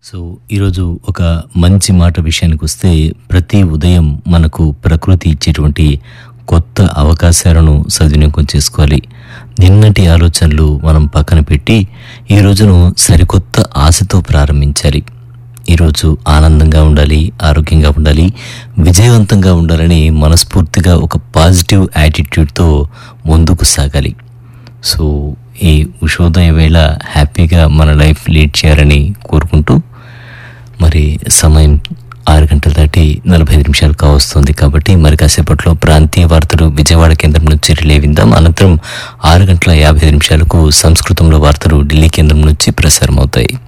so ఈరోజు ఒక మంచి మాట విషయానికి వస్తే ప్రతి ఉదయం మనకు ప్రకృతి ఇచ్చేటువంటి కొత్త అవకాశాలను సద్వినియోగం చేసుకోవాలి నిన్నటి ఆలోచనలు మనం పక్కన పెట్టి ఈ రోజును సరికొత్త ఆశతో ప్రారంభించాలి ఈరోజు ఆనందంగా ఉండాలి ఆరోగ్యంగా ఉండాలి విజయవంతంగా ఉండాలని మనస్ఫూర్తిగా ఒక పాజిటివ్ యాటిట్యూడ్తో ముందుకు సాగాలి సో ఈ ఉషోదయ వేళ హ్యాపీగా మన లైఫ్ లీడ్ చేయాలని కోరుకుంటూ మరి సమయం ఆరు గంటల దాటి నలభై ఐదు నిమిషాలు కావస్తుంది కాబట్టి మరి కాసేపట్లో ప్రాంతీయ వార్తలు విజయవాడ కేంద్రం నుంచి రిలే విందాం అనంతరం ఆరు గంటల యాభై ఐదు నిమిషాలకు సంస్కృతంలో వార్తలు ఢిల్లీ కేంద్రం నుంచి ప్రసారం అవుతాయి